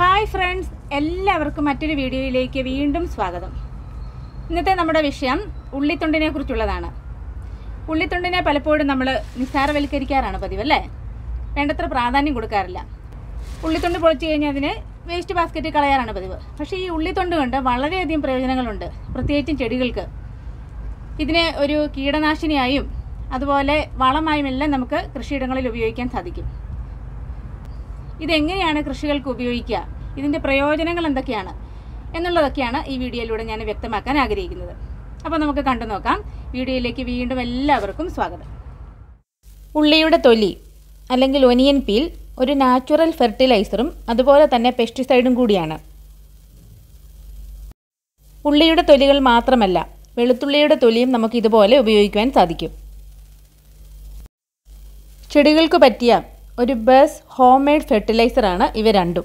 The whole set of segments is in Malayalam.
ഹായ് ഫ്രണ്ട്സ് എല്ലാവർക്കും മറ്റൊരു വീഡിയോയിലേക്ക് വീണ്ടും സ്വാഗതം ഇന്നത്തെ നമ്മുടെ വിഷയം ഉള്ളിത്തൊണ്ടിനെ കുറിച്ചുള്ളതാണ് ഉള്ളിത്തൊണ്ടിനെ പലപ്പോഴും നമ്മൾ നിസ്സാരവൽക്കരിക്കാറാണ് പതിവ് അല്ലേ വേണ്ടത്ര പ്രാധാന്യം കൊടുക്കാറില്ല ഉള്ളിത്തൊണ്ട് പൊളിച്ചു കഴിഞ്ഞാൽ അതിന് വേസ്റ്റ് ബാസ്ക്കറ്റിൽ കളയാറാണ് പതിവ് പക്ഷേ ഈ ഉള്ളിത്തൊണ്ട് കൊണ്ട് വളരെയധികം പ്രയോജനങ്ങളുണ്ട് പ്രത്യേകിച്ചും ചെടികൾക്ക് ഇതിനെ ഒരു കീടനാശിനിയായും അതുപോലെ വളമായും എല്ലാം നമുക്ക് കൃഷിയിടങ്ങളിൽ ഉപയോഗിക്കാൻ സാധിക്കും ഇതെങ്ങനെയാണ് കൃഷികൾക്ക് ഉപയോഗിക്കുക ഇതിൻ്റെ പ്രയോജനങ്ങൾ എന്തൊക്കെയാണ് എന്നുള്ളതൊക്കെയാണ് ഈ വീഡിയോയിലൂടെ ഞാൻ വ്യക്തമാക്കാൻ ആഗ്രഹിക്കുന്നത് അപ്പോൾ നമുക്ക് കണ്ടു നോക്കാം വീഡിയോയിലേക്ക് വീണ്ടും എല്ലാവർക്കും സ്വാഗതം ഉള്ളിയുടെ തൊലി അല്ലെങ്കിൽ ഒനിയൻ പീൽ ഒരു നാച്ചുറൽ ഫെർട്ടിലൈസറും അതുപോലെ തന്നെ പെസ്റ്റിസൈഡും കൂടിയാണ് ഉള്ളിയുടെ തൊലികൾ മാത്രമല്ല വെളുത്തുള്ളിയുടെ തൊലിയും നമുക്ക് ഇതുപോലെ ഉപയോഗിക്കുവാൻ സാധിക്കും ചെടികൾക്ക് പറ്റിയ ഒരു ബസ് ഹോം മെയ്ഡ് ഫെർട്ടിലൈസറാണ് ഇവ രണ്ടും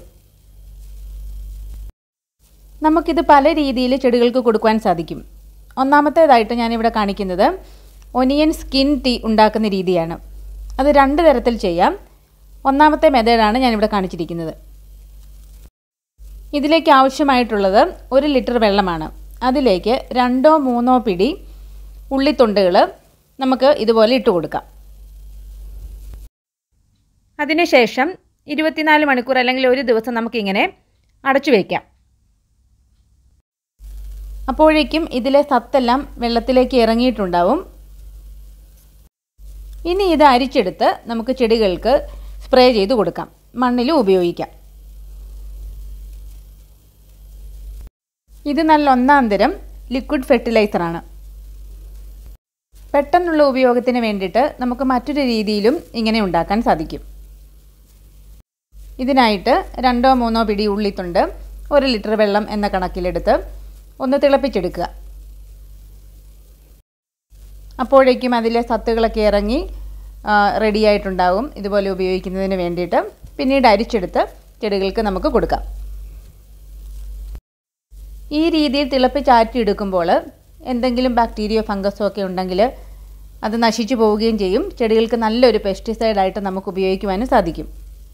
നമുക്കിത് പല രീതിയിൽ ചെടികൾക്ക് കൊടുക്കുവാൻ സാധിക്കും ഒന്നാമത്തേതായിട്ട് ഞാനിവിടെ കാണിക്കുന്നത് ഒനിയൻ സ്കിൻ ടീ ഉണ്ടാക്കുന്ന രീതിയാണ് അത് രണ്ട് തരത്തിൽ ചെയ്യാം ഒന്നാമത്തെ മെത്തേഡാണ് ഞാനിവിടെ കാണിച്ചിരിക്കുന്നത് ഇതിലേക്ക് ആവശ്യമായിട്ടുള്ളത് ഒരു ലിറ്റർ വെള്ളമാണ് അതിലേക്ക് രണ്ടോ മൂന്നോ പിടി ഉള്ളിത്തൊണ്ടുകൾ നമുക്ക് ഇതുപോലെ ഇട്ട് കൊടുക്കാം അതിനുശേഷം ഇരുപത്തിനാല് മണിക്കൂർ അല്ലെങ്കിൽ ഒരു ദിവസം നമുക്കിങ്ങനെ അടച്ചു വയ്ക്കാം അപ്പോഴേക്കും ഇതിലെ സത്തെല്ലാം വെള്ളത്തിലേക്ക് ഇറങ്ങിയിട്ടുണ്ടാവും ഇനി ഇത് അരിച്ചെടുത്ത് നമുക്ക് ചെടികൾക്ക് സ്പ്രേ ചെയ്ത് കൊടുക്കാം മണ്ണിലും ഉപയോഗിക്കാം ഇത് നല്ല ഒന്നാം തരം ലിക്വിഡ് ഫെർട്ടിലൈസറാണ് പെട്ടെന്നുള്ള ഉപയോഗത്തിന് വേണ്ടിയിട്ട് നമുക്ക് മറ്റൊരു രീതിയിലും ഇങ്ങനെ ഉണ്ടാക്കാൻ സാധിക്കും ഇതിനായിട്ട് രണ്ടോ മൂന്നോ പിടി ഉള്ളിത്തുണ്ട് ഒരു ലിറ്റർ വെള്ളം എന്ന കണക്കിലെടുത്ത് ഒന്ന് തിളപ്പിച്ചെടുക്കുക അപ്പോഴേക്കും അതിലെ സത്തുകളൊക്കെ ഇറങ്ങി റെഡി ആയിട്ടുണ്ടാവും ഇതുപോലെ ഉപയോഗിക്കുന്നതിന് വേണ്ടിയിട്ട് പിന്നീട് അരിച്ചെടുത്ത് ചെടികൾക്ക് നമുക്ക് കൊടുക്കാം ഈ രീതിയിൽ തിളപ്പിച്ചാറ്റിയെടുക്കുമ്പോൾ എന്തെങ്കിലും ബാക്ടീരിയോ ഫംഗസോ ഒക്കെ ഉണ്ടെങ്കിൽ അത് നശിച്ചു പോവുകയും ചെയ്യും ചെടികൾക്ക് നല്ലൊരു പെസ്റ്റിസൈഡായിട്ട് നമുക്ക് ഉപയോഗിക്കുവാനും സാധിക്കും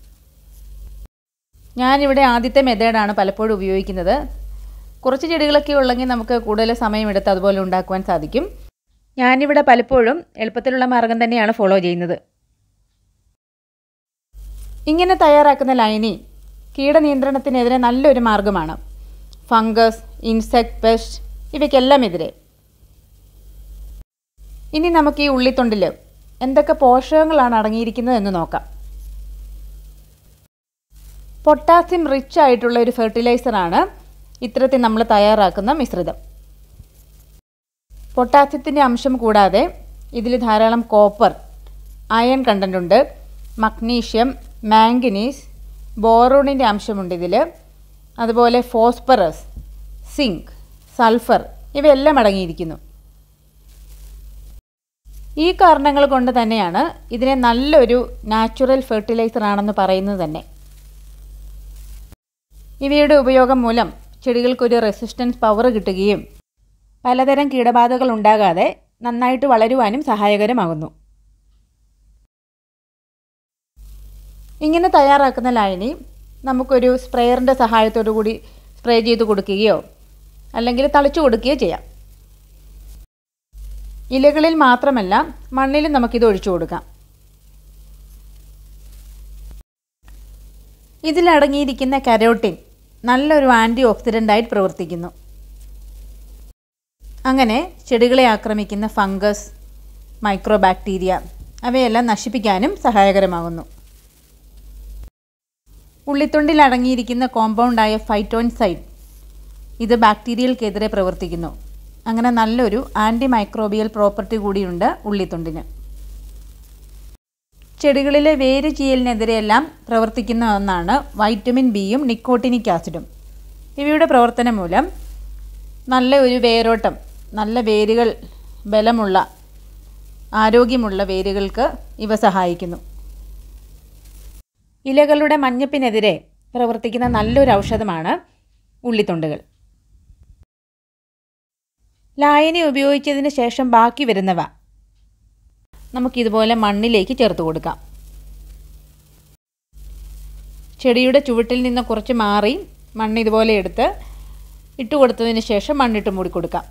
ഞാനിവിടെ ആദ്യത്തെ മെത്തേഡാണ് പലപ്പോഴും ഉപയോഗിക്കുന്നത് കുറച്ച് ചെടികളൊക്കെ ഉള്ളെങ്കിൽ നമുക്ക് കൂടുതൽ സമയമെടുത്ത് അതുപോലെ ഉണ്ടാക്കുവാൻ സാധിക്കും ഞാനിവിടെ പലപ്പോഴും എളുപ്പത്തിലുള്ള മാർഗം തന്നെയാണ് ഫോളോ ചെയ്യുന്നത് ഇങ്ങനെ തയ്യാറാക്കുന്ന ലൈനി കീടനിയന്ത്രണത്തിനെതിരെ നല്ലൊരു മാർഗമാണ് ഫംഗസ് ഇൻസെക്ട് പെസ്റ്റ് ഇവയ്ക്കെല്ലാം എതിരെ ഇനി നമുക്ക് ഈ ഉള്ളിത്തൊണ്ടിൽ എന്തൊക്കെ പോഷകങ്ങളാണ് അടങ്ങിയിരിക്കുന്നത് എന്ന് നോക്കാം പൊട്ടാസ്യം റിച്ച് ആയിട്ടുള്ള ഒരു ഫെർട്ടിലൈസറാണ് ഇത്തരത്തിൽ നമ്മൾ തയ്യാറാക്കുന്ന മിശ്രിതം പൊട്ടാസ്യത്തിൻ്റെ അംശം കൂടാതെ ഇതിൽ ധാരാളം കോപ്പർ അയൺ കണ്ടൻ്റ് ഉണ്ട് മഗ്നീഷ്യം മാംഗനീസ് ബോറോണിൻ്റെ അംശമുണ്ട് ഇതിൽ അതുപോലെ ഫോസ്ഫറസ് സിങ്ക് സൾഫർ ഇവയെല്ലാം അടങ്ങിയിരിക്കുന്നു ഈ കാരണങ്ങൾ കൊണ്ട് തന്നെയാണ് ഇതിനെ നല്ലൊരു നാച്ചുറൽ ഫെർട്ടിലൈസർ ആണെന്ന് പറയുന്നത് തന്നെ ഇവയുടെ ഉപയോഗം മൂലം ചെടികൾക്കൊരു റെസിസ്റ്റൻസ് പവർ കിട്ടുകയും പലതരം കീടബാധകൾ ഉണ്ടാകാതെ നന്നായിട്ട് വളരുവാനും സഹായകരമാകുന്നു ഇങ്ങനെ തയ്യാറാക്കുന്ന ലായനി നമുക്കൊരു സ്പ്രെയറിൻ്റെ സഹായത്തോടു കൂടി സ്പ്രേ ചെയ്ത് കൊടുക്കുകയോ അല്ലെങ്കിൽ തളിച്ചു കൊടുക്കുകയോ ചെയ്യാം ഇലകളിൽ മാത്രമല്ല മണ്ണിലും നമുക്കിത് ഒഴിച്ചു കൊടുക്കാം ഇതിലടങ്ങിയിരിക്കുന്ന കരോട്ടിൻ നല്ലൊരു ആൻറ്റി ഓക്സിഡൻ്റായിട്ട് പ്രവർത്തിക്കുന്നു അങ്ങനെ ചെടികളെ ആക്രമിക്കുന്ന ഫംഗസ് മൈക്രോബാക്ടീരിയ അവയെല്ലാം നശിപ്പിക്കാനും സഹായകരമാകുന്നു ഉള്ളിത്തൊണ്ടിൽ അടങ്ങിയിരിക്കുന്ന കോമ്പൗണ്ടായ ഫൈറ്റോൻസൈഡ് ഇത് ബാക്ടീരിയകൾക്കെതിരെ പ്രവർത്തിക്കുന്നു അങ്ങനെ നല്ലൊരു ആൻറ്റി മൈക്രോബിയൽ പ്രോപ്പർട്ടി കൂടിയുണ്ട് ഉള്ളിത്തൊണ്ടിന് ചെടികളിലെ വേര് ചീയലിനെതിരെയെല്ലാം പ്രവർത്തിക്കുന്ന ഒന്നാണ് വൈറ്റമിൻ ബിയും നിക്കോട്ടിനിക് ആസിഡും ഇവയുടെ പ്രവർത്തനം മൂലം നല്ല ഒരു വേരോട്ടം നല്ല വേരുകൾ ബലമുള്ള ആരോഗ്യമുള്ള വേരുകൾക്ക് ഇവ സഹായിക്കുന്നു ഇലകളുടെ മഞ്ഞപ്പിനെതിരെ പ്രവർത്തിക്കുന്ന നല്ലൊരു ഔഷധമാണ് ഉള്ളിത്തൊണ്ടുകൾ ലായനി ഉപയോഗിച്ചതിന് ശേഷം ബാക്കി വരുന്നവ നമുക്കിതുപോലെ മണ്ണിലേക്ക് ചേർത്ത് കൊടുക്കാം ചെടിയുടെ ചുവട്ടിൽ നിന്ന് കുറച്ച് മാറി മണ്ണ് ഇതുപോലെ എടുത്ത് ഇട്ട് കൊടുത്തതിന് ശേഷം മണ്ണിട്ട് മൂടി കൊടുക്കാം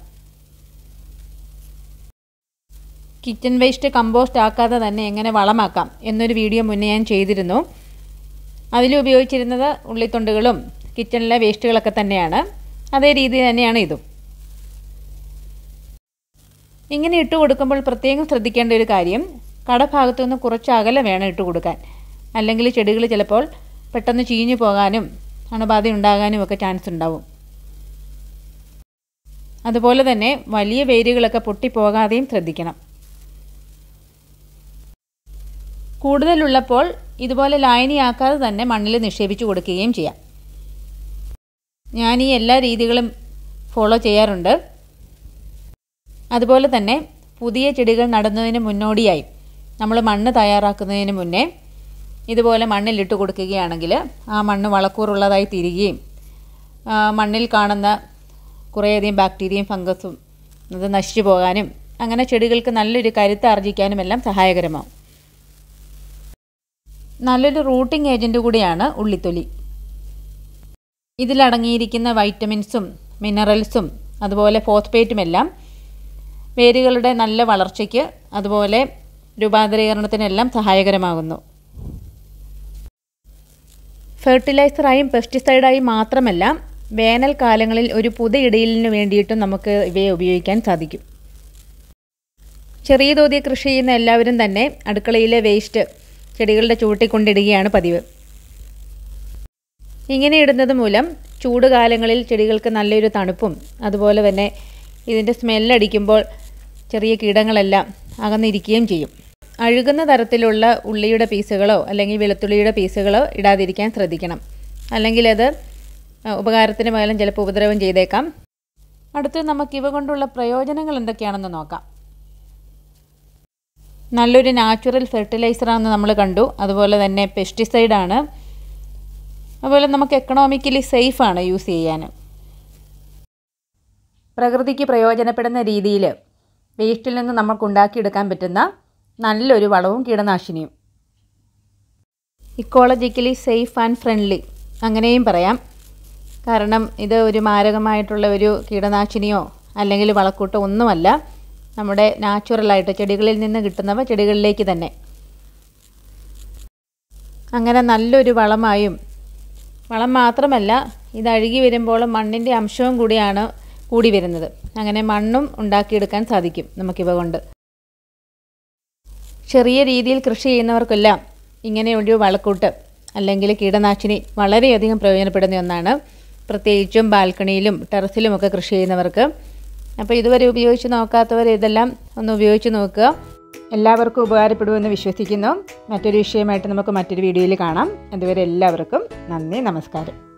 കിച്ചൺ വേസ്റ്റ് കമ്പോസ്റ്റ് ആക്കാതെ തന്നെ എങ്ങനെ വളമാക്കാം എന്നൊരു വീഡിയോ മുന്നേ ഞാൻ ചെയ്തിരുന്നു അതിൽ ഉപയോഗിച്ചിരുന്നത് ഉള്ളിത്തൊണ്ടുകളും കിച്ചണിലെ വേസ്റ്റുകളൊക്കെ തന്നെയാണ് അതേ രീതി തന്നെയാണ് ഇതും ഇങ്ങനെ ഇട്ട് കൊടുക്കുമ്പോൾ പ്രത്യേകം ശ്രദ്ധിക്കേണ്ട ഒരു കാര്യം കടഭാഗത്തു നിന്ന് കുറച്ച് അകലെ വേണം ഇട്ട് കൊടുക്കാൻ അല്ലെങ്കിൽ ചെടികൾ ചിലപ്പോൾ പെട്ടെന്ന് ചീഞ്ഞു പോകാനും അണുബാധ ഉണ്ടാകാനും ഒക്കെ ചാൻസ് ഉണ്ടാവും അതുപോലെ തന്നെ വലിയ വേരുകളൊക്കെ പൊട്ടിപ്പോകാതെയും ശ്രദ്ധിക്കണം കൂടുതലുള്ളപ്പോൾ ഇതുപോലെ ലായനിയാക്കാതെ തന്നെ മണ്ണിൽ നിക്ഷേപിച്ചു കൊടുക്കുകയും ചെയ്യാം ഞാൻ ഈ എല്ലാ രീതികളും ഫോളോ ചെയ്യാറുണ്ട് അതുപോലെ തന്നെ പുതിയ ചെടികൾ നടുന്നതിന് മുന്നോടിയായി നമ്മൾ മണ്ണ് തയ്യാറാക്കുന്നതിന് മുന്നേ ഇതുപോലെ മണ്ണിലിട്ട് കൊടുക്കുകയാണെങ്കിൽ ആ മണ്ണ് വളക്കൂറുള്ളതായി തീരുകയും മണ്ണിൽ കാണുന്ന കുറേയധികം ബാക്ടീരിയയും ഫംഗസും അത് നശിച്ചു പോകാനും അങ്ങനെ ചെടികൾക്ക് നല്ലൊരു കരുത്ത് ആർജിക്കാനും എല്ലാം സഹായകരമാവും നല്ലൊരു റൂട്ടിംഗ് ഏജൻറ്റ് കൂടിയാണ് ഉള്ളിത്തൊലി ഇതിലടങ്ങിയിരിക്കുന്ന വൈറ്റമിൻസും മിനറൽസും അതുപോലെ ഫോസ്ഫേറ്റുമെല്ലാം വേരുകളുടെ നല്ല വളർച്ചയ്ക്ക് അതുപോലെ രൂപാന്തരീകരണത്തിനെല്ലാം സഹായകരമാകുന്നു ഫെർട്ടിലൈസറായും പെസ്റ്റിസൈഡായും മാത്രമല്ല വേനൽക്കാലങ്ങളിൽ ഒരു പുതയിടയിലിന് വേണ്ടിയിട്ടും നമുക്ക് ഇവയെ ഉപയോഗിക്കാൻ സാധിക്കും ചെറിയ തോതിൽ കൃഷി ചെയ്യുന്ന എല്ലാവരും തന്നെ അടുക്കളയിലെ വേസ്റ്റ് ചെടികളുടെ ചൂട്ടിൽ കൊണ്ടിടുകയാണ് പതിവ് ഇങ്ങനെ ഇടുന്നത് മൂലം ചൂട് കാലങ്ങളിൽ ചെടികൾക്ക് നല്ലൊരു തണുപ്പും അതുപോലെ തന്നെ ഇതിൻ്റെ സ്മെല്ലടിക്കുമ്പോൾ ചെറിയ കീടങ്ങളെല്ലാം അകന്നിരിക്കുകയും ചെയ്യും അഴുകുന്ന തരത്തിലുള്ള ഉള്ളിയുടെ പീസുകളോ അല്ലെങ്കിൽ വെളുത്തുള്ളിയുടെ പീസുകളോ ഇടാതിരിക്കാൻ ശ്രദ്ധിക്കണം അല്ലെങ്കിൽ അത് ഉപകാരത്തിന് പകരം ചിലപ്പോൾ ഉപദ്രവം ചെയ്തേക്കാം അടുത്ത് നമുക്ക് ഇവ കൊണ്ടുള്ള പ്രയോജനങ്ങൾ എന്തൊക്കെയാണെന്ന് നോക്കാം നല്ലൊരു നാച്ചുറൽ ഫെർട്ടിലൈസറാണെന്ന് നമ്മൾ കണ്ടു അതുപോലെ തന്നെ പെസ്റ്റിസൈഡാണ് അതുപോലെ നമുക്ക് എക്കണോമിക്കലി സേഫാണ് യൂസ് ചെയ്യാൻ പ്രകൃതിക്ക് പ്രയോജനപ്പെടുന്ന രീതിയിൽ വേസ്റ്റിൽ നിന്ന് നമുക്ക് ഉണ്ടാക്കിയെടുക്കാൻ പറ്റുന്ന നല്ലൊരു വളവും കീടനാശിനിയും ഇക്കോളജിക്കലി സേഫ് ആൻഡ് ഫ്രണ്ട്ലി അങ്ങനെയും പറയാം കാരണം ഇത് ഒരു മാരകമായിട്ടുള്ള ഒരു കീടനാശിനിയോ അല്ലെങ്കിൽ വളക്കൂട്ടോ ഒന്നുമല്ല നമ്മുടെ നാച്ചുറലായിട്ട് ചെടികളിൽ നിന്ന് കിട്ടുന്നവ ചെടികളിലേക്ക് തന്നെ അങ്ങനെ നല്ലൊരു വളമായും വളം മാത്രമല്ല ഇത് അഴുകി വരുമ്പോൾ മണ്ണിൻ്റെ അംശവും കൂടിയാണ് കൂടി വരുന്നത് അങ്ങനെ മണ്ണും ഉണ്ടാക്കിയെടുക്കാൻ സാധിക്കും നമുക്കിവ കൊണ്ട് ചെറിയ രീതിയിൽ കൃഷി ചെയ്യുന്നവർക്കെല്ലാം ഇങ്ങനെ ഒരു വളക്കൂട്ട് അല്ലെങ്കിൽ കീടനാശിനി വളരെയധികം പ്രയോജനപ്പെടുന്ന ഒന്നാണ് പ്രത്യേകിച്ചും ബാൽക്കണിയിലും ടെറസിലുമൊക്കെ കൃഷി ചെയ്യുന്നവർക്ക് അപ്പോൾ ഇതുവരെ ഉപയോഗിച്ച് നോക്കാത്തവർ ഇതെല്ലാം ഒന്ന് ഉപയോഗിച്ച് നോക്കുക എല്ലാവർക്കും ഉപകാരപ്പെടുമെന്ന് വിശ്വസിക്കുന്നു മറ്റൊരു വിഷയമായിട്ട് നമുക്ക് മറ്റൊരു വീഡിയോയിൽ കാണാം അതുവരെ എല്ലാവർക്കും നന്ദി നമസ്കാരം